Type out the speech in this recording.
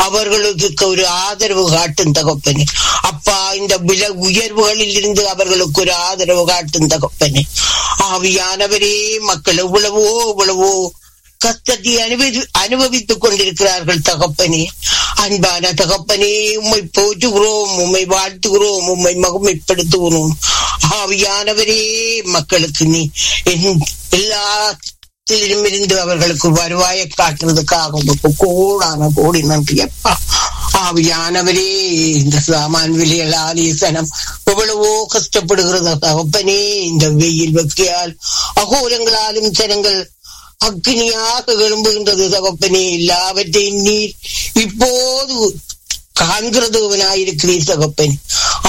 அவர்களுக்கு ஒரு ஆதரவு காட்டும் தகப்பனே அப்பா இந்த விலை உயர்வுகளில் இருந்து அவர்களுக்கு ஒரு ஆதரவு காட்டும் தகப்பனே ஆவியானவரே மக்கள் எவ்வளவோ எவ்வளவோ கஷ்டத்தை அனுபவி அனுபவித்துக் கொண்டிருக்கிறார்கள் தகப்பனே அன்பான தகப்பனே உம்மை போற்றுகிறோம் உம்மை வாழ்த்துகிறோம் உம்மை மகிமைப்படுத்துகிறோம் ஆவியானவரே மக்களுக்கு நீ என் எல்லா இருந்து அவர்களுக்கு வருவாயை காட்டுறதுக்காக உங்களுக்கு கோடான கோடி நன்றி அப்பா ஆவியானவரே இந்த சாமான் விலைகள் ஆலீசனம் எவ்வளவோ கஷ்டப்படுகிறது தகப்பனே இந்த வெயில் வெக்கையால் அகோரங்களாலும் ஜனங்கள் அக்னியாக எழும்புகின்றது தகப்பனே எல்லாவற்றையும் நீர் இப்போது காண்கிறதுவனாயிருக்கிறீர் தகப்பன்